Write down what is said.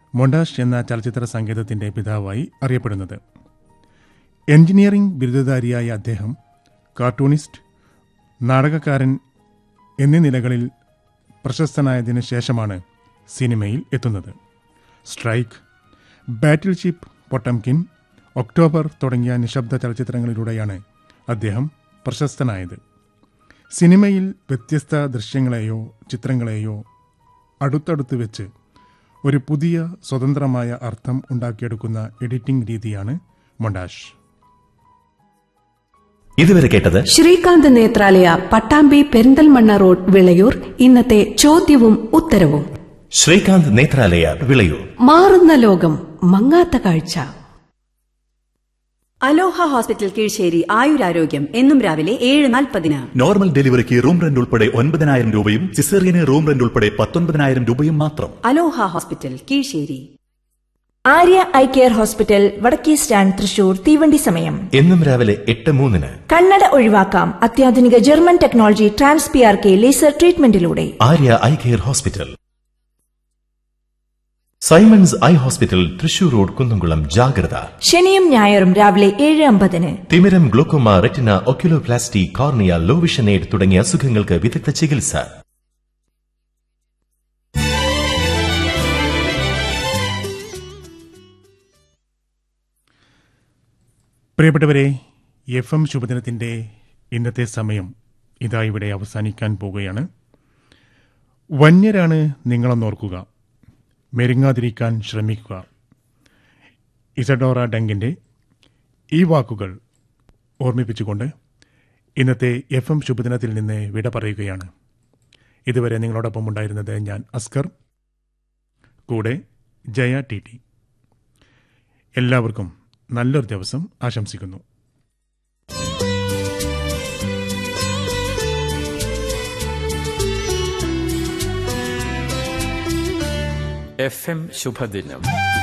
montage എന്ന ചലച്ചിത്ര സംഗീതത്തിന്റെ പിതാവായി അറിയപ്പെടുന്നത് എഞ്ചിനീയറിംഗ് ബിരുദധാരിയായ അദ്ദേഹം കാർട്ടൂണിസ്റ്റ് നാടകക്കാരൻ എന്നീ നിലകളിൽ പ്രശസ്തനായതിനു ശേഷമാണ് സിനിമയിൽ എത്തുന്നത് strike battleship Potemkin October തുടങ്ങിയ നിശബ്ദ ചലച്ചിത്രങ്ങളിലൂടെയാണ് അദ്ദേഹം പ്രശസ്തനായത് സിനിമയിൽ വ്യത്യസ്ത ദൃശ്യങ്ങളെയോ ചിത്രങ്ങളെയോ അടുത്തടുത്ത് വെച്ച് ഒരു പുതിയ സ്വതന്ത്രമായ അർത്ഥം ഉണ്ടാക്കിയെടുക്കുന്ന എഡിറ്റിംഗ് രീതിയാണ് മൊണ്ടാഷ് ഇതുവരെ കേട്ടത് ശ്രീകാന്ത് നേത്രാലയ പട്ടാമ്പി പെരിന്തൽമണ്ണ റോഡ് വിളയൂർ ഇന്നത്തെ ചോദ്യവും ഉത്തരവും ശ്രീകാന്ത് നേത്രാലയ വിളയൂർ മാറുന്ന ലോകം മങ്ങാത്ത കാഴ്ച അലോഹ ഹോസ്പിറ്റൽ കീഴ്ശ്ശേരി ആയുരാരോഗ്യം എന്നും രാവിലെ ഏഴ് നാൽപ്പതിന് നോർമൽ ഡെലിവറിക്ക് റൂം റെന്റ് ഉൾപ്പെടെ ഒൻപതിനായിരം രൂപയും സിസേറിയന് റൂം റെന്റ് ഉൾപ്പെടെ പത്തൊൻപതിനായിരം രൂപയും മാത്രം അലോഹ hospital Keezhissery Arya eye care hospital വടക്കേ സ്റ്റാൻഡ് തൃശൂർ തീവണ്ടി സമയം എന്നും രാവിലെ എട്ട് മൂന്നിന് കണ്ണട ഒഴിവാക്കാം അത്യാധുനിക German technology trans P R K laser ട്രീറ്റ്മെന്റിലൂടെ Arya eye care hospital Simons eye hospital Thrissur road Kunnamkulam ജാഗ്രത ശനിയും ഞായറും രാവിലെ ഏഴ് അമ്പതിന് തിമിരം glaucoma retina oculoplasty cornea low vision aid തുടങ്ങിയ അസുഖങ്ങൾക്ക് വിദഗ്ധ ചികിത്സ പ്രിയപ്പെട്ടവരെ എഫ് എം ശുഭദിനത്തിൻ്റെ ഇന്നത്തെ സമയം ഇതാ ഇവിടെ അവസാനിക്കാൻ പോകുകയാണ് വന്യരാണ് നിങ്ങളെന്നോർക്കുക മെരുങ്ങാതിരിക്കാൻ ശ്രമിക്കുക ഇസഡോറ ഡങ്കിൻ്റെ ഈ വാക്കുകൾ ഓർമ്മിപ്പിച്ചുകൊണ്ട് ഇന്നത്തെ എഫ് എം ശുഭദിനത്തിൽ നിന്ന് വിട പറയുകയാണ് ഇതുവരെ നിങ്ങളോടൊപ്പം ഉണ്ടായിരുന്നത് ഞാൻ അസ്കർ കൂടെ ജയ ടി ടി എല്ലാവർക്കും നല്ലൊരു ദിവസം ആശംസിക്കുന്നു എഫ് എം ശുഭദിനം